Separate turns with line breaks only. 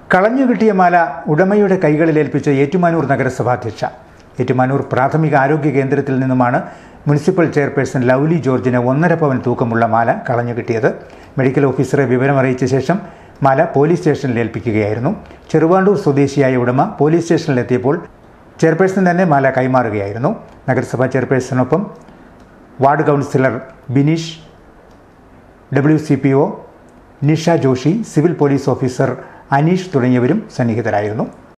കളഞ്ഞു കിട്ടിയ മാല ഉടമയുടെ കൈകളിൽ ഏൽപ്പിച്ച ഏറ്റുമാനൂർ നഗരസഭാധ്യക്ഷ ഏറ്റുമാനൂർ പ്രാഥമിക ആരോഗ്യ കേന്ദ്രത്തിൽ നിന്നുമാണ് മുനിസിപ്പൽ ചെയർപേഴ്സൺ ലൗലി ജോർജിന് ഒന്നര പവൻ തൂക്കമുള്ള മാല കളഞ്ഞു കിട്ടിയത് മെഡിക്കൽ ഓഫീസറെ വിവരമറിയിച്ച ശേഷം മാല പോലീസ് സ്റ്റേഷനിൽ ഏൽപ്പിക്കുകയായിരുന്നു ചെറുവാണ്ടൂർ സ്വദേശിയായ ഉടമ പോലീസ് സ്റ്റേഷനിലെത്തിയപ്പോൾ ചെയർപേഴ്സൺ തന്നെ മാല കൈമാറുകയായിരുന്നു നഗരസഭാ ചെയർപേഴ്സണൊപ്പം ward councillor Bineesh W C P O Nisha Joshi civil police officer Aneesh തുടങ്ങിയവരും സന്നിഹിതരായിരുന്നു